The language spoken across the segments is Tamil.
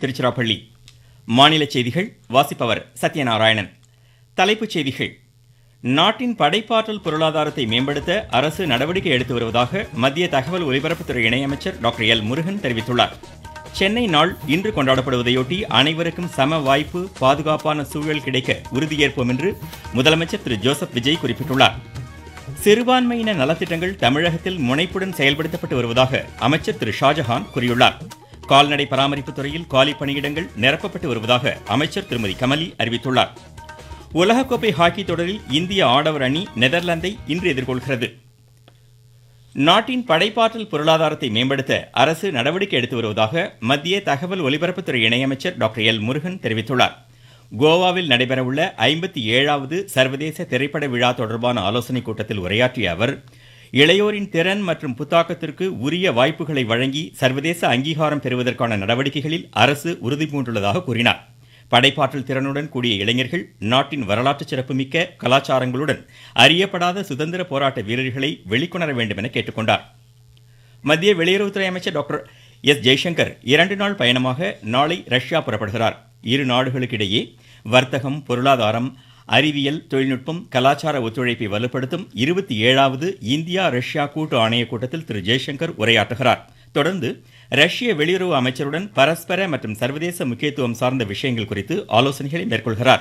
திருச்சிராப்பள்ளி மாநில செய்திகள் வாசிப்பவர் சத்யநாராயணன் தலைப்புச் செய்திகள் நாட்டின் படைப்பாற்றல் பொருளாதாரத்தை மேம்படுத்த அரசு நடவடிக்கை எடுத்து வருவதாக மத்திய தகவல் ஒலிபரப்புத்துறை இணையமைச்சர் டாக்டர் எல் முருகன் தெரிவித்துள்ளார் சென்னை நாள் இன்று கொண்டாடப்படுவதையொட்டி அனைவருக்கும் சம வாய்ப்பு பாதுகாப்பான சூழல் கிடைக்க உறுதியேற்போம் என்று முதலமைச்சர் திரு ஜோசப் விஜய் குறிப்பிட்டுள்ளார் சிறுபான்மையின நலத்திட்டங்கள் தமிழகத்தில் முனைப்புடன் செயல்படுத்தப்பட்டு வருவதாக அமைச்சர் திரு ஷாஜஹான் கூறியுள்ளார் கால்நடை பராமரிப்பு துறையில் காலி பணியிடங்கள் நிரப்பப்பட்டு வருவதாக அமைச்சர் திருமதி கமலி அறிவித்துள்ளார் உலகக்கோப்பை ஹாக்கி தொடரில் இந்திய ஆடவர் அணி நெதர்லாந்தை இன்று எதிர்கொள்கிறது நாட்டின் படைப்பாற்றல் பொருளாதாரத்தை மேம்படுத்த அரசு நடவடிக்கை எடுத்து வருவதாக மத்திய தகவல் ஒலிபரப்புத்துறை இணையமைச்சர் டாக்டர் எல் முருகன் தெரிவித்துள்ளார் கோவாவில் நடைபெறவுள்ள ஐம்பத்தி ஏழாவது சர்வதேச திரைப்பட விழா தொடர்பான ஆலோசனைக் கூட்டத்தில் உரையாற்றிய அவர் இளையோரின் திறன் மற்றும் புத்தாக்கத்திற்கு உரிய வாய்ப்புகளை வழங்கி சர்வதேச அங்கீகாரம் பெறுவதற்கான நடவடிக்கைகளில் அரசு உறுதிபூண்டுள்ளதாக கூறினார் படைப்பாற்றல் திறனுடன் கூடிய இளைஞர்கள் நாட்டின் வரலாற்று சிறப்புமிக்க கலாச்சாரங்களுடன் அறியப்படாத சுதந்திர போராட்ட வீரர்களை வெளிக்கொணர வேண்டும் என கேட்டுக்கொண்டார் மத்திய வெளியுறவுத்துறை அமைச்சர் டாக்டர் எஸ் ஜெய்சங்கர் இரண்டு நாள் பயணமாக நாளை ரஷ்யா புறப்படுகிறார் இரு நாடுகளுக்கிடையே வர்த்தகம் பொருளாதாரம் அறிவியல் தொழில்நுட்பம் கலாச்சார ஒத்துழைப்பை வலுப்படுத்தும் இருபத்தி ஏழாவது இந்தியா ரஷ்யா கூட்டு ஆணைய கூட்டத்தில் திரு ஜெய்சங்கர் உரையாற்றுகிறார் தொடர்ந்து ரஷ்ய வெளியுறவு அமைச்சருடன் பரஸ்பர மற்றும் சர்வதேச முக்கியத்துவம் சார்ந்த விஷயங்கள் குறித்து ஆலோசனைகளை மேற்கொள்கிறார்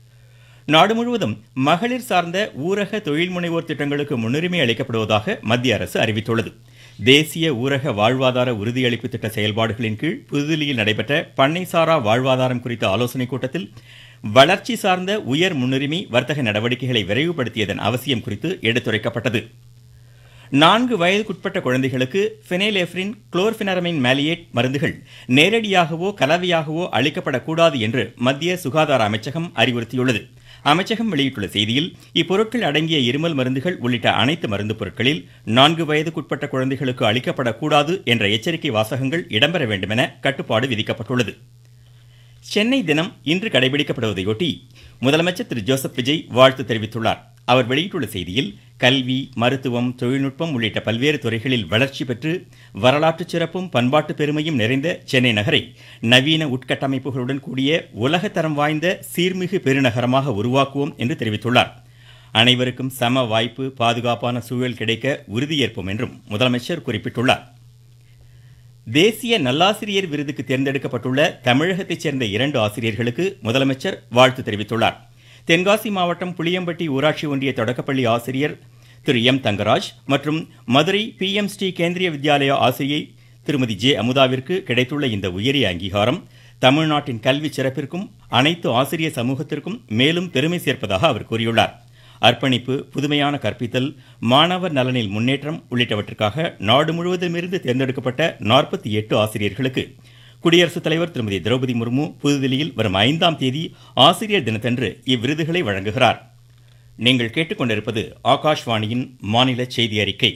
நாடு முழுவதும் மகளிர் சார்ந்த ஊரக தொழில் முனைவோர் திட்டங்களுக்கு முன்னுரிமை அளிக்கப்படுவதாக மத்திய அரசு அறிவித்துள்ளது தேசிய ஊரக வாழ்வாதார உறுதியளிப்பு திட்ட செயல்பாடுகளின் கீழ் புதுதில்லியில் நடைபெற்ற பண்ணைசாரா வாழ்வாதாரம் குறித்த ஆலோசனைக் கூட்டத்தில் வளர்ச்சி சார்ந்த உயர் முன்னுரிமை வர்த்தக நடவடிக்கைகளை விரைவுபடுத்தியதன் அவசியம் குறித்து எடுத்துரைக்கப்பட்டது நான்கு வயதுக்குட்பட்ட குழந்தைகளுக்கு பினைலேஃப்ரின் குளோர்பினரமின் மேலியேட் மருந்துகள் நேரடியாகவோ கலவையாகவோ அளிக்கப்படக்கூடாது என்று மத்திய சுகாதார அமைச்சகம் அறிவுறுத்தியுள்ளது அமைச்சகம் வெளியிட்டுள்ள செய்தியில் இப்பொருட்கள் அடங்கிய இருமல் மருந்துகள் உள்ளிட்ட அனைத்து மருந்து பொருட்களில் நான்கு வயதுக்குட்பட்ட குழந்தைகளுக்கு அளிக்கப்படக்கூடாது என்ற எச்சரிக்கை வாசகங்கள் இடம்பெற வேண்டும் என கட்டுப்பாடு விதிக்கப்பட்டுள்ளது சென்னை தினம் இன்று கடைபிடிக்கப்படுவதையொட்டி முதலமைச்சர் திரு ஜோசப் விஜய் வாழ்த்து தெரிவித்துள்ளார் அவர் வெளியிட்டுள்ள செய்தியில் கல்வி மருத்துவம் தொழில்நுட்பம் உள்ளிட்ட பல்வேறு துறைகளில் வளர்ச்சி பெற்று வரலாற்று சிறப்பும் பண்பாட்டு பெருமையும் நிறைந்த சென்னை நகரை நவீன உட்கட்டமைப்புகளுடன் கூடிய உலகத்தரம் வாய்ந்த சீர்மிகு பெருநகரமாக உருவாக்குவோம் என்று தெரிவித்துள்ளார் அனைவருக்கும் சம வாய்ப்பு பாதுகாப்பான சூழல் கிடைக்க உறுதியேற்போம் என்றும் முதலமைச்சர் குறிப்பிட்டுள்ளார் தேசிய நல்லாசிரியர் விருதுக்கு தேர்ந்தெடுக்கப்பட்டுள்ள தமிழகத்தைச் சேர்ந்த இரண்டு ஆசிரியர்களுக்கு முதலமைச்சர் வாழ்த்து தெரிவித்துள்ளார் தென்காசி மாவட்டம் புளியம்பட்டி ஊராட்சி ஒன்றிய தொடக்கப்பள்ளி ஆசிரியர் திரு எம் தங்கராஜ் மற்றும் மதுரை பி எம் ஸ்ரீ கேந்திரிய வித்யாலயா ஆசிரியை திருமதி ஜே அமுதாவிற்கு கிடைத்துள்ள இந்த உயரிய அங்கீகாரம் தமிழ்நாட்டின் கல்வி சிறப்பிற்கும் அனைத்து ஆசிரிய சமூகத்திற்கும் மேலும் பெருமை சேர்ப்பதாக அவர் கூறியுள்ளார் அர்ப்பணிப்பு புதுமையான கற்பித்தல் மாணவர் நலனில் முன்னேற்றம் உள்ளிட்டவற்றுக்காக நாடு முழுவதுமிருந்து தேர்ந்தெடுக்கப்பட்ட நாற்பத்தி எட்டு ஆசிரியர்களுக்கு குடியரசுத் தலைவர் திருமதி திரௌபதி முர்மு புதுதில்லியில் வரும் ஐந்தாம் தேதி ஆசிரியர் தினத்தன்று இவ்விருதுகளை வழங்குகிறார் நீங்கள் கேட்டுக்கொண்டிருப்பது ஆகாஷ்வாணியின் மாநில செய்தி அறிக்கை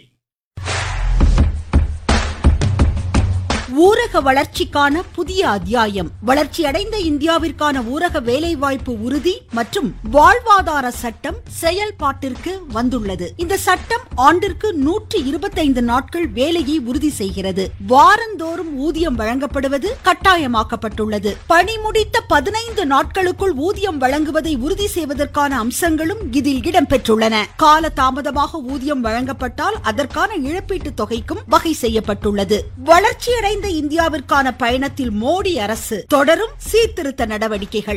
ஊரக வளர்ச்சிக்கான புதிய அத்தியாயம் வளர்ச்சியடைந்த இந்தியாவிற்கான ஊரக வேலைவாய்ப்பு உறுதி மற்றும் வாழ்வாதார சட்டம் செயல்பாட்டிற்கு வந்துள்ளது இந்த சட்டம் ஆண்டிற்கு நூற்றி இருபத்தைந்து நாட்கள் வேலையை உறுதி செய்கிறது வாரந்தோறும் ஊதியம் வழங்கப்படுவது கட்டாயமாக்கப்பட்டுள்ளது பணி முடித்த பதினைந்து நாட்களுக்குள் ஊதியம் வழங்குவதை உறுதி செய்வதற்கான அம்சங்களும் இதில் இடம்பெற்றுள்ளன கால தாமதமாக ஊதியம் வழங்கப்பட்டால் அதற்கான இழப்பீட்டு தொகைக்கும் வகை செய்யப்பட்டுள்ளது வளர்ச்சியடைந்த வளர்ந்த இந்தியாவிற்கான பயணத்தில் மோடி அரசு தொடரும் சீர்திருத்த நடவடிக்கைகள்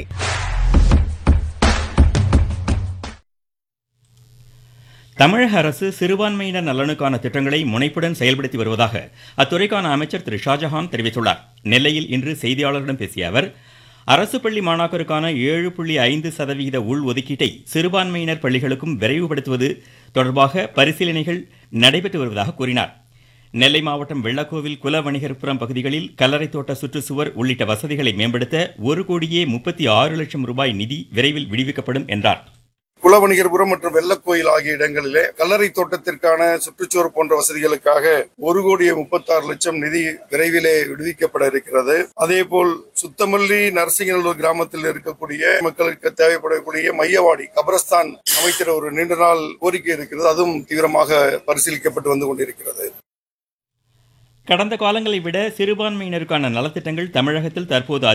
தமிழக அரசு சிறுபான்மையினர் நலனுக்கான திட்டங்களை முனைப்புடன் செயல்படுத்தி வருவதாக அத்துறைக்கான அமைச்சர் திரு ஷாஜஹான் தெரிவித்துள்ளார் நெல்லையில் இன்று செய்தியாளர்களிடம் பேசிய அவர் அரசு பள்ளி மாணாக்கருக்கான ஏழு புள்ளி ஐந்து சதவிகித உள் ஒதுக்கீட்டை சிறுபான்மையினர் பள்ளிகளுக்கும் விரைவுபடுத்துவது தொடர்பாக பரிசீலனைகள் நடைபெற்று வருவதாக கூறினார் நெல்லை மாவட்டம் வெள்ளக்கோவில் குல வணிகர்புரம் பகுதிகளில் கல்லறை தோட்ட சுற்றுச்சுவர் உள்ளிட்ட வசதிகளை மேம்படுத்த ஒரு கோடியே முப்பத்தி ஆறு லட்சம் ரூபாய் நிதி விரைவில் விடுவிக்கப்படும் என்றார் குலவணிகர்புரம் மற்றும் வெள்ளக்கோயில் ஆகிய இடங்களிலே கல்லறை தோட்டத்திற்கான சுற்றுச்சுவர் போன்ற வசதிகளுக்காக ஒரு கோடியே முப்பத்தாறு லட்சம் நிதி விரைவிலே விடுவிக்கப்பட இருக்கிறது அதே போல் சுத்தமல்லி நரசிங்கநல்லூர் கிராமத்தில் இருக்கக்கூடிய மக்களுக்கு தேவைப்படக்கூடிய மையவாடி கபரஸ்தான் அமைக்கிற ஒரு நீண்ட நாள் கோரிக்கை இருக்கிறது அதுவும் தீவிரமாக பரிசீலிக்கப்பட்டு வந்து கொண்டிருக்கிறது கடந்த காலங்களை விட சிறுபான்மையினருக்கான நலத்திட்டங்கள் தமிழகத்தில் தற்போது